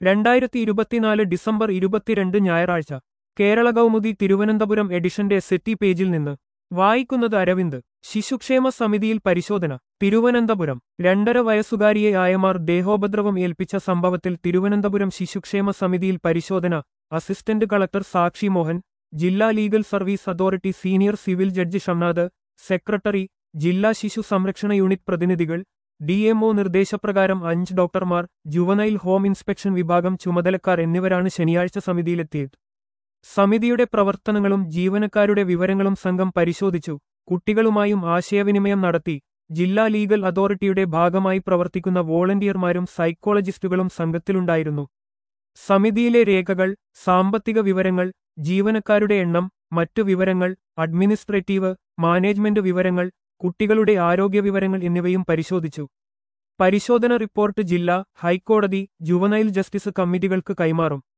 രണ്ടായിരത്തി ഇരുപത്തിനാല് ഡിസംബർ ഇരുപത്തിരണ്ട് ഞായറാഴ്ച കേരള കൗമുദി തിരുവനന്തപുരം എഡിഷന്റെ സെറ്റി പേജിൽ നിന്ന് വായിക്കുന്നത് അരവിന്ദ് ശിശുക്ഷേമ സമിതിയിൽ പരിശോധന തിരുവനന്തപുരം രണ്ടര വയസ്സുകാരിയെ ആയമാർ ദേഹോപദ്രവം ഏൽപ്പിച്ച സംഭവത്തിൽ തിരുവനന്തപുരം ശിശുക്ഷേമ സമിതിയിൽ പരിശോധന അസിസ്റ്റന്റ് കളക്ടർ സാക്ഷി മോഹൻ ജില്ലാ legal service authority senior civil judge Shamnad secretary ജില്ലാ ശിശു സംരക്ഷണ യൂണിറ്റ് പ്രതിനിധികൾ ഡിഎംഒ നിർദ്ദേശപ്രകാരം അഞ്ച് ഡോക്ടർമാർ ജുവനൈൽ ഹോം ഇൻസ്പെക്ഷൻ വിഭാഗം ചുമതലക്കാർ എന്നിവരാണ് ശനിയാഴ്ച സമിതിയിലെത്തിയത് സമിതിയുടെ പ്രവർത്തനങ്ങളും ജീവനക്കാരുടെ വിവരങ്ങളും സംഘം പരിശോധിച്ചു കുട്ടികളുമായും ആശയവിനിമയം നടത്തി ജില്ലാ ലീഗൽ അതോറിറ്റിയുടെ ഭാഗമായി പ്രവർത്തിക്കുന്ന വോളണ്ടിയർമാരും സൈക്കോളജിസ്റ്റുകളും സംഘത്തിലുണ്ടായിരുന്നു സമിതിയിലെ രേഖകൾ സാമ്പത്തിക വിവരങ്ങൾ ജീവനക്കാരുടെ എണ്ണം മറ്റു വിവരങ്ങൾ അഡ്മിനിസ്ട്രേറ്റീവ് മാനേജ്മെന്റ് വിവരങ്ങൾ കുട്ടികളുടെ ആരോഗ്യ വിവരങ്ങൾ എന്നിവയും പരിശോധിച്ചു പരിശോധന റിപ്പോർട്ട് ജില്ലാ ഹൈക്കോടതി ജുവനൈൽ ജസ്റ്റിസ് കമ്മിറ്റികൾക്ക് കൈമാറും